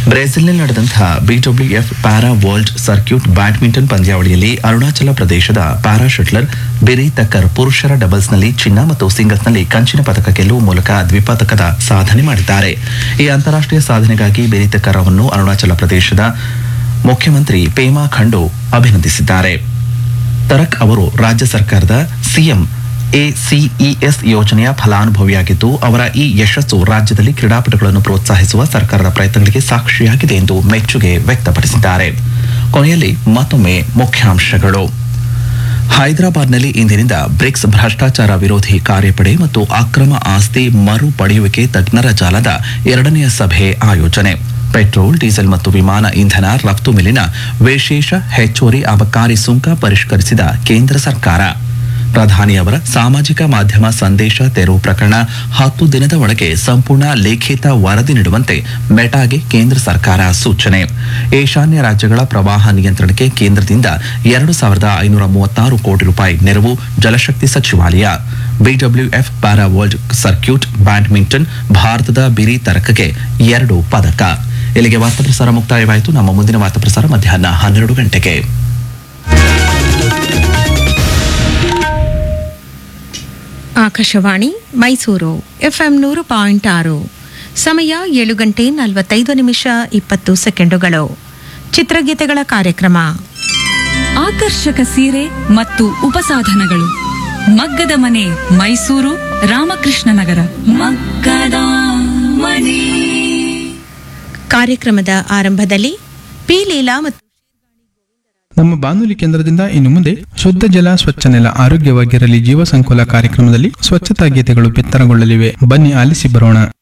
ಬ್ರೆಜಿಲ್ನಲ್ಲಿ ನಡೆದಂತಹ BWF para world circuit badminton ಪಂದ್ಯಾವಳಿಯಲ್ಲಿ ಅರುಣಾಚಲ ಪ್ರದೇಶದ ಪ್ಯಾರಾ ಶಟ್ಲರ್ ಬಿರಿ ತಕ್ಕರ್ ಪುರುಷರ ಡಬಲ್ಸ್ನಲ್ಲಿ ಚಿನ್ನ ಮತ್ತು ಸಿಂಗಲ್ಸ್ನಲ್ಲಿ ಕಂಚಿನ ಪದಕ ಗೆಲ್ಲುವ ಮೂಲಕ ದ್ವಿಪದಕದ ಸಾಧನೆ ಮಾಡಿದ್ದಾರೆ ಈ ಅಂತಾರಾಷ್ಟ್ರೀಯ ಸಾಧನೆಗಾಗಿ ಬಿರಿ ತಕ್ಕರ್ ಅವರನ್ನು ಅರುಣಾಚಲ ಪ್ರದೇಶದ ಮುಖ್ಯಮಂತ್ರಿ ಪೇಮಾ ಖಂಡು ಅಭಿನಂದಿಸಿದ್ದಾರೆ ತರಕ್ ಅವರು ರಾಜ್ಯ ಸರ್ಕಾರದ ಸಿಎಂ ಎಸಿಇಎಸ್ ಯೋಜನೆಯ ಫಲಾನುಭವಿಯಾಗಿದ್ದು ಅವರ ಈ ಯಶಸ್ಸು ರಾಜ್ಯದಲ್ಲಿ ಕ್ರೀಡಾಪಟುಗಳನ್ನು ಪ್ರೋತ್ಸಾಹಿಸುವ ಸರ್ಕಾರದ ಪ್ರಯತ್ನಗಳಿಗೆ ಸಾಕ್ಷಿಯಾಗಿದೆ ಎಂದು ಮೆಚ್ಚುಗೆ ವ್ಯಕ್ತಪಡಿಸಿದ್ದಾರೆ ಕೊನೆಯಲ್ಲಿ ಮತ್ತೊಮ್ಮೆ ಮುಖ್ಯಾಂಶಗಳು ಹೈದರಾಬಾದ್ನಲ್ಲಿ ಇಂದಿನಿಂದ ಬ್ರಿಕ್ಸ್ ಭ್ರಷ್ಟಾಚಾರ ವಿರೋಧಿ ಕಾರ್ಯಪಡೆ ಮತ್ತು ಅಕ್ರಮ ಆಸ್ತಿ ಮರುಪಡೆಯುವಿಕೆ ತಜ್ಞರ ಜಾಲದ ಎರಡನೆಯ ಸಭೆ ಆಯೋಜನೆ ಪೆಟ್ರೋಲ್ ಡೀಸೆಲ್ ಮತ್ತು ವಿಮಾನ ಇಂಧನ ರಫ್ತು ಮೇಲಿನ ವಿಶೇಷ ಹೆಚ್ಚುವರಿ ಅಬಕಾರಿ ಸುಂಕ ಪರಿಷ್ಕರಿಸಿದ ಕೇಂದ್ರ ಸರ್ಕಾರ ಪ್ರಧಾನಿಯವರ ಸಾಮಾಜಿಕ ಮಾಧ್ಯಮ ಸಂದೇಶ ತೆರವು ಪ್ರಕರಣ ಹತ್ತು ದಿನದ ಒಳಗೆ ಸಂಪೂರ್ಣ ಲಿಖಿತ ವರದಿ ನೀಡುವಂತೆ ಮೆಟಾಗೆ ಕೇಂದ್ರ ಸರ್ಕಾರ ಸೂಚನೆ ಈಶಾನ್ಯ ರಾಜ್ಯಗಳ ಪ್ರವಾಹ ನಿಯಂತ್ರಣಕ್ಕೆ ಕೇಂದ್ರದಿಂದ ಎರಡು ಸಾವಿರದ ಐನೂರ ಮೂವತ್ತಾರು ಕೋಟಿ ರೂಪಾಯಿ ನೆರವು ಜಲಶಕ್ತಿ ಸಚಿವಾಲಯ BWF para world circuit badminton ಭಾರತದ ಬಿರಿ ತರಕಗೆ ಎರಡು ಪದಕ ಇಲ್ಲಿಗೆ ವಾರ್ತಾ ಪ್ರಸಾರ ಮುಕ್ತಾಯವಾಯಿತು ನಮ್ಮ ಮುಂದಿನ ವಾರ್ತಾ ಪ್ರಸಾರ ಮಧ್ಯಾಹ್ನ ಹನ್ನೆರಡು ಗಂಟೆಗೆ ಆಕಾಶವಾಣಿ ಮೈಸೂರು ಎಫ್ಎಂ ನೂರು ಪಾಯಿಂಟ್ ಆರು ಸಮಯ ಏಳು ಗಂಟೆ ನಲವತ್ತೈದು ನಿಮಿಷ ಇಪ್ಪತ್ತು ಸೆಕೆಂಡುಗಳು ಚಿತ್ರಗೀತೆಗಳ ಕಾರ್ಯಕ್ರಮ ಆಕರ್ಷಕ ಸೀರೆ ಮತ್ತು ಉಪಸಾಧನಗಳು ಮಗ್ಗದ ಮನೆ ಮೈಸೂರು ರಾಮಕೃಷ್ಣ ನಗರ ಮಗ್ಗದ ಮನೆ ಕಾರ್ಯಕ್ರಮದ ಆರಂಭದಲ್ಲಿ ಪಿ ಲೀಲಾ ಮತ್ತು ನಮ್ಮ ಬಾನುಲಿ ಕೇಂದ್ರದಿಂದ ಇನ್ನು ಮುಂದೆ ಶುದ್ಧ ಜಲ ಸ್ವಚ್ಛ ನೆಲ ಆರೋಗ್ಯವಾಗಿರಲಿ ಜೀವ ಸಂಕುಲ ಕಾರ್ಯಕ್ರಮದಲ್ಲಿ ಸ್ವಚ್ಛತಾ ಗೀತೆಗಳು ಬಿತ್ತರಗೊಳ್ಳಲಿವೆ ಬನ್ನಿ ಆಲಿಸಿ ಬರೋಣ